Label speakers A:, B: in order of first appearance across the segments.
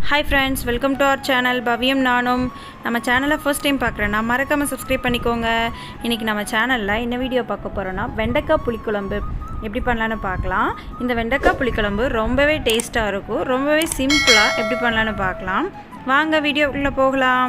A: hi friends welcome to our channel பவியம் நானும் நம்ம சேனலை ஃபர்ஸ்ட் டைம் பார்க்குறேன்னா மறக்காமல் சப்ஸ்கிரைப் பண்ணிக்கோங்க இன்றைக்கி நம்ம சேனலில் என்ன வீடியோ பார்க்க போகிறோன்னா வெண்டைக்காய் புளிக்குழம்பு எப்படி பண்ணலான்னு பார்க்கலாம் இந்த வெண்டைக்காய் புளிக்குழம்பு ரொம்பவே டேஸ்ட்டாக இருக்கும் ரொம்பவே சிம்பிளாக எப்படி பண்ணலான்னு பார்க்கலாம் வாங்க வீடியோக்குள்ளே போகலாம்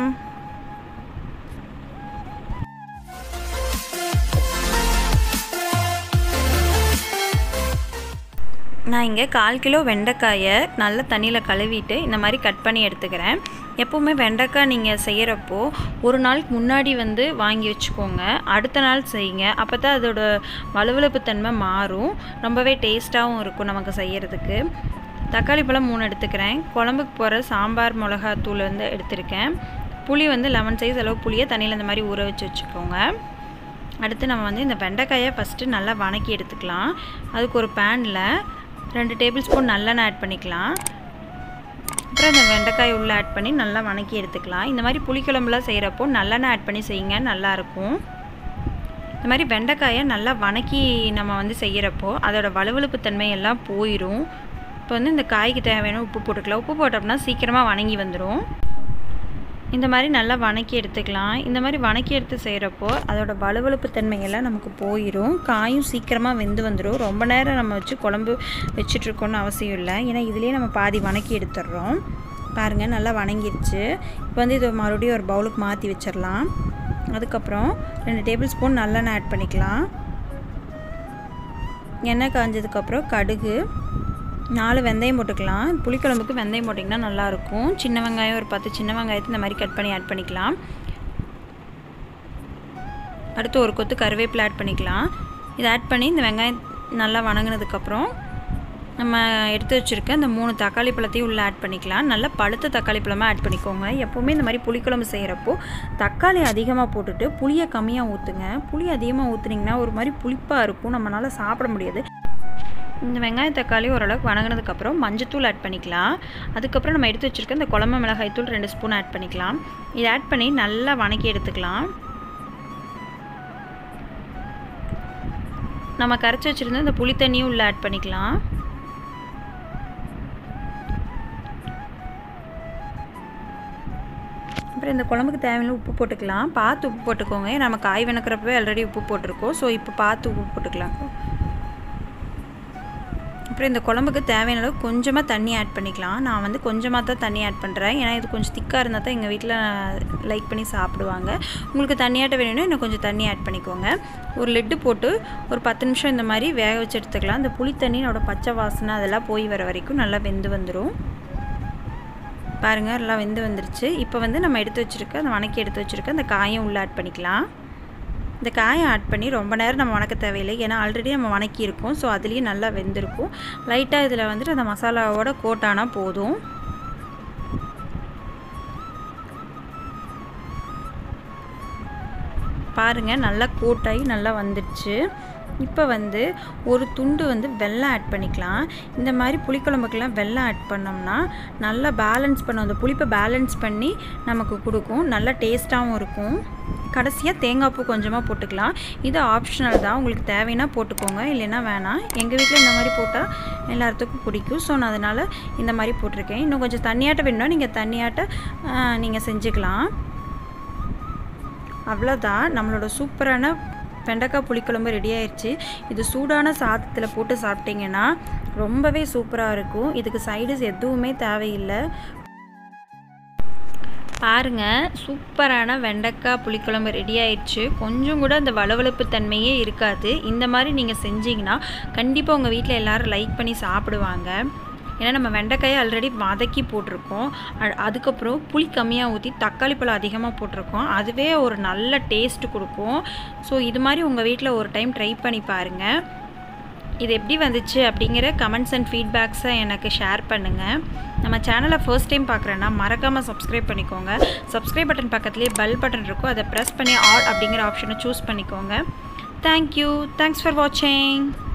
A: நான் இங்கே கால் கிலோ வெண்டைக்காயை நல்ல தண்ணியில் கழுவிட்டு இந்த மாதிரி கட் பண்ணி எடுத்துக்கிறேன் எப்போவுமே வெண்டைக்காய் நீங்கள் செய்கிறப்போ ஒரு நாளுக்கு முன்னாடி வந்து வாங்கி வச்சுக்கோங்க அடுத்த நாள் செய்யுங்க அப்போ தான் அதோட வலுவழுப்பு தன்மை மாறும் ரொம்பவே டேஸ்ட்டாகவும் இருக்கும் நமக்கு செய்கிறதுக்கு தக்காளி பழம் மூணு எடுத்துக்கிறேன் குழம்புக்கு போகிற சாம்பார் மிளகாத்தூள் வந்து எடுத்திருக்கேன் புளி வந்து லெமன் சைஸ் அளவு புளியை தண்ணியில் இந்த மாதிரி ஊற வச்சு வச்சுக்கோங்க அடுத்து நம்ம வந்து இந்த வெண்டைக்காயை ஃபஸ்ட்டு நல்லா வணக்கி எடுத்துக்கலாம் அதுக்கு ஒரு பேனில் ரெண்டு டேபிள் ஸ்பூன் நல்லெண்ணெய் ஆட் பண்ணிக்கலாம் அப்புறம் இந்த வெண்டைக்காய் உள்ளே ஆட் பண்ணி நல்லா வணக்கி எடுத்துக்கலாம் இந்த மாதிரி புளிக்குழம்புலாம் செய்கிறப்போ நல்லெண்ணெய் ஆட் பண்ணி செய்யுங்க நல்லாயிருக்கும் இந்த மாதிரி வெண்டைக்காயை நல்லா வணக்கி நம்ம வந்து செய்கிறப்போ அதோட வலுவழுப்பு தன்மை எல்லாம் போயிடும் இப்போ வந்து இந்த காய்க்கு தேவையான உப்பு போட்டுக்கலாம் உப்பு போட்டோம்னா சீக்கிரமாக வணங்கி வந்துடும் இந்த மாதிரி நல்லா வணக்கி எடுத்துக்கலாம் இந்த மாதிரி வணக்கி எடுத்து செய்கிறப்போ அதோட வலுவழுப்பு தன்மையெல்லாம் நமக்கு போயிடும் காயும் சீக்கிரமாக வெந்து வந்துடும் ரொம்ப நேரம் நம்ம வச்சு குழம்பு வச்சிட்ருக்கோன்னு அவசியம் இல்லை ஏன்னா இதுலேயே நம்ம பாதி வணக்கி எடுத்துடுறோம் பாருங்கள் நல்லா வணங்கிடுச்சு இப்போ வந்து இதை மறுபடியும் ஒரு பவுலுக்கு மாற்றி வச்சிடலாம் அதுக்கப்புறம் ரெண்டு டேபிள் ஸ்பூன் நல்லெண்ணெய் ஆட் பண்ணிக்கலாம் எண்ணெய் காஞ்சதுக்கப்புறம் கடுகு நாலு வெந்தயம் போட்டுக்கலாம் புளிக்குழம்புக்கு வெந்தயம் போட்டிங்கன்னா நல்லாயிருக்கும் சின்ன வெங்காயம் ஒரு பத்து சின்ன வெங்காயத்தை இந்த மாதிரி கட் பண்ணி ஆட் பண்ணிக்கலாம் அடுத்து ஒரு கொத்து கருவேப்பிலை ஆட் பண்ணிக்கலாம் இதை ஆட் பண்ணி இந்த வெங்காயம் நல்லா வணங்கினதுக்கப்புறம் நம்ம எடுத்து வச்சுருக்க இந்த மூணு தக்காளி பழத்தையும் உள்ளே ஆட் பண்ணிக்கலாம் நல்லா பழுத்த தக்காளி பழமாக ஆட் பண்ணிக்கோங்க எப்போவுமே இந்த மாதிரி புளிக்குழம்பு செய்கிறப்போ தக்காளி அதிகமாக போட்டுட்டு புளியை கம்மியாக ஊற்றுங்க புளி அதிகமாக ஊற்றுனீங்கன்னா ஒரு மாதிரி புளிப்பாக இருக்கும் நம்மளால் சாப்பிட முடியாது இந்த வெங்காய தக்காளி ஓரளவுக்கு வணங்கினதுக்கப்புறம் மஞ்சத்தூள் ஆட் பண்ணிக்கலாம் அதுக்கப்புறம் நம்ம எடுத்து வச்சுருக்க இந்த குழம்பு மிளகாய் தூள் ரெண்டு ஸ்பூன் ஆட் பண்ணிக்கலாம் இதை ஆட் பண்ணி நல்லா வணக்கி எடுத்துக்கலாம் நம்ம கரைச்சி வச்சுருந்த இந்த புளி தண்ணியும் உள்ளே ஆட் பண்ணிக்கலாம் அப்புறம் இந்த குழம்புக்கு தேவையான உப்பு போட்டுக்கலாம் பார்த்து உப்பு போட்டுக்கோங்க நம்ம காய் வணக்கிறப்பவே ஆல்ரெடி உப்பு போட்டிருக்கோம் ஸோ இப்போ பார்த்து உப்பு போட்டுக்கலாம் அப்புறம் இந்த குழம்புக்கு தேவையான அளவு கொஞ்சமாக தண்ணி ஆட் பண்ணிக்கலாம் நான் வந்து கொஞ்சமாக தான் தண்ணி ஆட் பண்ணுறேன் ஏன்னா இது கொஞ்சம் திக்காக இருந்தால் தான் எங்கள் வீட்டில் லைக் பண்ணி சாப்பிடுவாங்க உங்களுக்கு தண்ணியாட்ட வேணும்னா இன்னும் கொஞ்சம் தண்ணி ஆட் பண்ணிக்கோங்க ஒரு லெட்டு போட்டு ஒரு பத்து நிமிஷம் இந்த மாதிரி வேக வச்சு எடுத்துக்கலாம் இந்த புளி தண்ணியோட பச்சை வாசனை அதெல்லாம் போய் வர வரைக்கும் நல்லா வெந்து வந்துடும் பாருங்கள் எல்லாம் வெந்து வந்துருச்சு இப்போ வந்து நம்ம எடுத்து வச்சுருக்க அந்த வணக்கி எடுத்து வச்சுருக்க அந்த காயும் உள்ளே ஆட் பண்ணிக்கலாம் இந்த காயை ஆட் பண்ணி ரொம்ப நேரம் நம்ம வணக்க தேவையில்லை ஏன்னா ஆல்ரெடி நம்ம வணக்கியிருக்கோம் ஸோ அதுலேயே நல்லா வெந்திருக்கும் லைட்டாக இதில் வந்துட்டு அந்த மசாலாவோட கோட்டானால் போதும் பாருங்கள் நல்லா கோட்டாகி நல்லா வந்துடுச்சு இப்போ வந்து ஒரு துண்டு வந்து வெல்லம் ஆட் பண்ணிக்கலாம் இந்த மாதிரி புளிக்குழம்புக்கெல்லாம் வெல்லம் ஆட் பண்ணோம்னா நல்லா பேலன்ஸ் பண்ணும் அந்த புளிப்பை பேலன்ஸ் பண்ணி நமக்கு கொடுக்கும் நல்லா டேஸ்ட்டாகவும் இருக்கும் கடைசியாக தேங்காய் பூ கொஞ்சமாக போட்டுக்கலாம் இது ஆப்ஷனல் தான் உங்களுக்கு தேவைன்னா போட்டுக்கோங்க இல்லைன்னா வேணாம் எங்கள் வீட்டில் இந்த மாதிரி போட்டால் எல்லாத்துக்கும் பிடிக்கும் ஸோ நான் அதனால் இந்த மாதிரி போட்டிருக்கேன் இன்னும் கொஞ்சம் தண்ணியாட்ட வேணும்னா நீங்கள் தண்ணியாட்ட நீங்கள் செஞ்சுக்கலாம் அவ்வளோதான் நம்மளோட சூப்பரான வெண்டைக்காய் புளிக்குழம்பு ரெடி ஆயிடுச்சு இது சூடான சாதத்தில் போட்டு சாப்பிட்டிங்கன்னா ரொம்பவே சூப்பராக இருக்கும் இதுக்கு சைடிஸ் எதுவுமே தேவையில்லை பாருங்கள் சூப்பரான வெண்டைக்காய் புளிக்குழம்பு ரெடி ஆயிடுச்சு கொஞ்சம் கூட அந்த வளவளப்பு தன்மையே இருக்காது இந்த மாதிரி நீங்கள் செஞ்சீங்கன்னா கண்டிப்பாக உங்கள் வீட்டில் எல்லோரும் லைக் பண்ணி சாப்பிடுவாங்க ஏன்னா நம்ம வெண்டைக்காயை ஆல்ரெடி வதக்கி போட்டிருக்கோம் அதுக்கப்புறம் புளி கம்மியாக ஊற்றி தக்காளி பழம் அதிகமாக போட்டிருக்கோம் அதுவே ஒரு நல்ல டேஸ்ட் கொடுக்கும் ஸோ இது மாதிரி உங்கள் வீட்டில் ஒரு டைம் ட்ரை பண்ணி பாருங்கள் இது எப்படி வந்துச்சு அப்படிங்கிற கமெண்ட்ஸ் அண்ட் ஃபீட்பேக்ஸை எனக்கு ஷேர் பண்ணுங்கள் நம்ம சேனலை ஃபர்ஸ்ட் டைம் பார்க்குறேன்னா மறக்காமல் சப்ஸ்கிரைப் பண்ணிக்கோங்க சப்ஸ்கிரைப் பட்டன் பக்கத்துலேயே பெல் பட்டன் இருக்கும் அதை ப்ரெஸ் பண்ணி ஆல் அப்படிங்கிற ஆப்ஷனை சூஸ் பண்ணிக்கோங்க தேங்க்யூ தேங்க்ஸ் ஃபார் வாட்சிங்